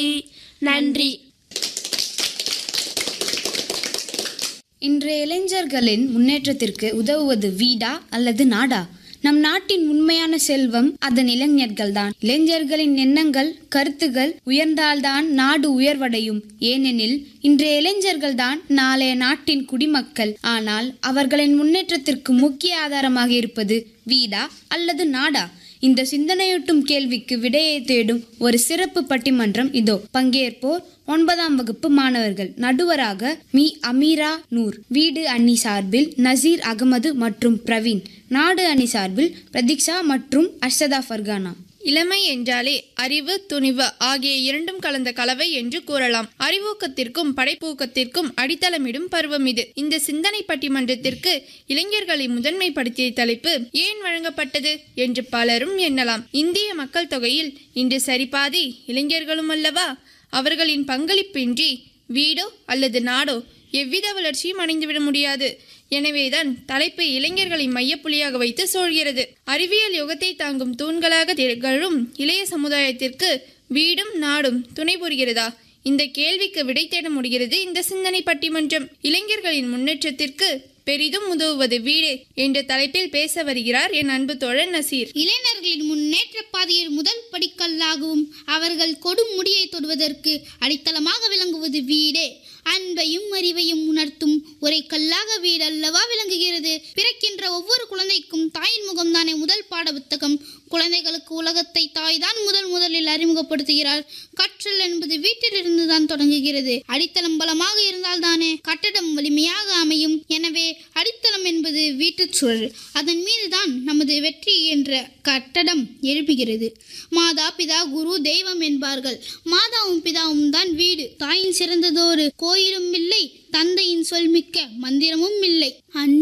நன்றி இன்றைய இளைஞர்களின் முன்னேற்றத்திற்கு உதவுவது வீடா அல்லது நாடா நம் நாட்டின் உண்மையான செல்வம் அதன் இளைஞர்கள்தான் இளைஞர்களின் எண்ணங்கள் கருத்துகள் உயர்ந்தால்தான் நாடு உயர்வடையும் ஏனெனில் இன்றைய இளைஞர்கள்தான் நாளைய நாட்டின் குடிமக்கள் ஆனால் அவர்களின் முன்னேற்றத்திற்கு முக்கிய ஆதாரமாக இருப்பது வீடா அல்லது நாடா இந்த சிந்தனையூட்டும் கேள்விக்கு விடையை தேடும் ஒரு சிறப்பு பட்டிமன்றம் இதோ பங்கேற்போர் ஒன்பதாம் வகுப்பு மாணவர்கள் நடுவராக மீ அமீரா நூர் வீடு அணி சார்பில் நசீர் அகமது மற்றும் பிரவீன் நாடு அணி சார்பில் பிரதீக்ஷா மற்றும் அர்ஷதா ஃபர்கானா இளமை என்றாலே அறிவு துணிவு ஆகிய இரண்டும் கலந்த கலவை என்று கூறலாம் அறிவூக்கத்திற்கும் படைப்பூக்கத்திற்கும் அடித்தளமிடும் பருவம் இது இந்த சிந்தனை பட்டிமன்றத்திற்கு இளைஞர்களை முதன்மைப்படுத்திய தலைப்பு ஏன் வழங்கப்பட்டது என்று பலரும் எண்ணலாம் இந்திய மக்கள் தொகையில் இன்று சரிபாதி இளைஞர்களும் அல்லவா அவர்களின் பங்களிப்பின்றி வீடோ அல்லது நாடோ எவ்வித வளர்ச்சியும் அடைந்துவிட முடியாது எனவேதான் தலைப்பு இளைஞர்களை மையப்புள்ளியாக வைத்து சொல்கிறது அறிவியல் யுகத்தை தாங்கும் தூண்களாக திகழும் இளைய சமுதாயத்திற்கு வீடும் நாடும் துணை புரிகிறதா இந்த கேள்விக்கு விடை தேட முடிகிறது இந்த சிந்தனை பட்டிமன்றம் இளைஞர்களின் முன்னேற்றத்திற்கு பெரிதும் உதவுவது வீடே என்ற தலைப்பில் பேச வருகிறார் என் அன்பு தோழன் நசீர் இளைஞர்களின் முன்னேற்ற பாதையில் முதல் படிக்கல்லாகவும் அவர்கள் கொடும் முடியை தொடுவதற்கு அடித்தளமாக விளங்குவது வீடே அன்பையும் அறிவையும் உணர்த்தும் ஒரே கல்லாக வீடு அல்லவா விளங்குகிறது பிறக்கின்ற ஒவ்வொரு குழந்தைக்கும் தாயின் முகம்தானே முதல் பாட புத்தகம் குழந்தைகளுக்கு உலகத்தை தாய்தான் முதல் முதலில் அறிமுகப்படுத்துகிறார் கற்றல் என்பது வீட்டிலிருந்து தான் தொடங்குகிறது அடித்தளம் பலமாக இருந்தால் தானே கட்டடம் வலிமையாக அமையும் எனவே அடித்தளம் என்பது வீட்டுச் சூழல் அதன் மீதுதான் நமது வெற்றி என்ற கட்டடம் எழுப்புகிறது மாதா பிதா குரு தெய்வம் என்பார்கள் மாதாவும் பிதாவும் தான் வீடு தாயின் சிறந்ததொரு கோயிலும் இல்லை தந்தையின் சொல்மிக்க மந்திரமும் இல்லை அன்பு